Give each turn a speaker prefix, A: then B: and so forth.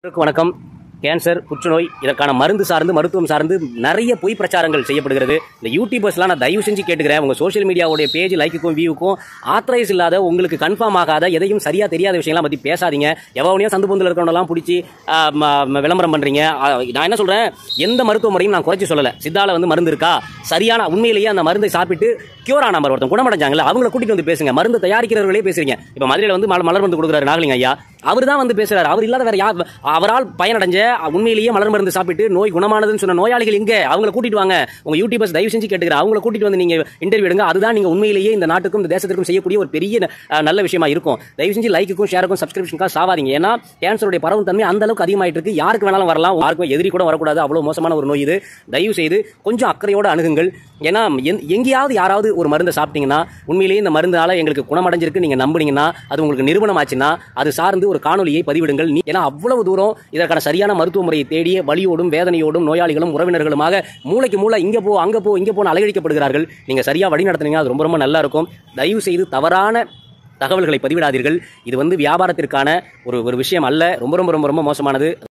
A: அனைவருக்கும் வணக்கம் கேன்சர் புற்றுநோய் இதற்கான மருந்து சார்ந்து மருத்துவம் சார்ந்து நிறைய பொய் பிரச்சாரங்கள் செய்யப்படுகிறது இந்த யூடியூபர்ஸ்லாம் நான் தயவு செஞ்சு கேட்டுக்கிறேன் உங்க சோஷியல் மீடியாவுடைய பேஜ் லைக்குக்கும் வியூக்கும் ஆத்தரைஸ் இல்லாத உங்களுக்கு கன்ஃபார்ம் ஆகாத எதையும் சரியா தெரியாத விஷயங்கள்லாம் பத்தி பேசாதீங்க எவனையோ சந்து பொந்தில் இருக்கிறவங்கலாம் பிடிச்சி ஆ, ம- ம- விளம்பரம் பண்றீங்க ஆ, நான் என்ன சொல்றேன் எந்த மருத்துவ முறையும் நான் குறைச்சி சொல்லல சித்தால வந்து மருந்து இருக்கா சரியான உண்மையிலேயே அந்த மருந்தை சாப்பிட்டு கியூர் ஆன நம்பர் ஒருத்தன் குணமடைஞ்சாங்களா அவங்கள கூட்டிட்டு வந்து பேசுங்க மருந்து தயாரிக்கிறவர்களே பேசுறீங்க இப்ப மதுரையில வந்து மல- மலர் மருந்து கொடுக்குறாரு நாகலிங்க ஐயா அவர் தான் வந்து பேசுறாரு அவர் இல்லாத வேற யார் அவரால் பயனடைஞ்ச உண்மையிலேயே மலர் மருந்து சாப்பிட்டு நோய் குணமானதுன்னு சொன்ன நோயாளிகள் எங்க அவங்கள கூட்டிட்டு வாங்க உங்க யூடியூபர்ஸ் தயவு செஞ்சு கேட்டுக்கிறேன் அவங்கள கூட்டிட்டு வந்து நீங்க இன்டர்வியூ எடுங்க அதுதான் நீங்க உண்மையிலேயே இந்த நாட்டுக்கும் இந்த தேசத்திற்கும் செய்யக்கூடிய ஒரு பெரிய அஹ், நல்ல விஷயமா இருக்கும் தயவு செஞ்சு லைக்குக்கும் ஷேருக்கும் சப்ஸ்கிரிப்ஷனுக்காக சாவாதீங்க ஏன்னா கேன்சருடைய பரவும் தன்மை அந்த அளவுக்கு அதிகமாயிட்டு இருக்கு யாருக்கு வேணாலும் வரலாம் யாருக்கும் எதிரி கூட வரக்கூடாது அவ்வளவு மோசமான ஒரு நோய் இது தயவு செய்து கொஞ்சம் அக்கறையோட அணுகுங்கள் ஏன்னா எந்- எங்கேயாவது யாராவது ஒரு மருந்தை சாப்பிட்டீங்கன்னா உண்மையிலேயே இந்த மருந்தால எங்களுக்கு குணமடைஞ்சிருக்கு நீங்க நம்புனீங்கன்னா அது உங்களுக்கு நிறுவனம் ஆச்சுன்னா அது சார்ந்து ஒரு காணொலியை பதிவிடுங்கள் நீ- ஏன்னா அவ்வளவு தூரம் இதற்கான சரியான மருத்துவ முறையை தேடிய வலியோடும் வேதனையோடும் நோயாளிகளும் உறவினர்களுமாக மூளைக்கு மூளை இங்க போ அங்க போ இங்க போன்னு அலையடிக்கப்படுகிறார்கள் நீங்க சரியா வழி நடத்துனீங்கன்னா அது ரொம்ப ரொம்ப நல்லா இருக்கும் தயவு செய்து தவறான தகவல்களை பதிவிடாதீர்கள் இது வந்து வியாபாரத்திற்கான ஒரு ஒரு விஷயம் அல்ல ரொம்ப ரொம்ப ரொம்ப ரொம்ப மோசமானது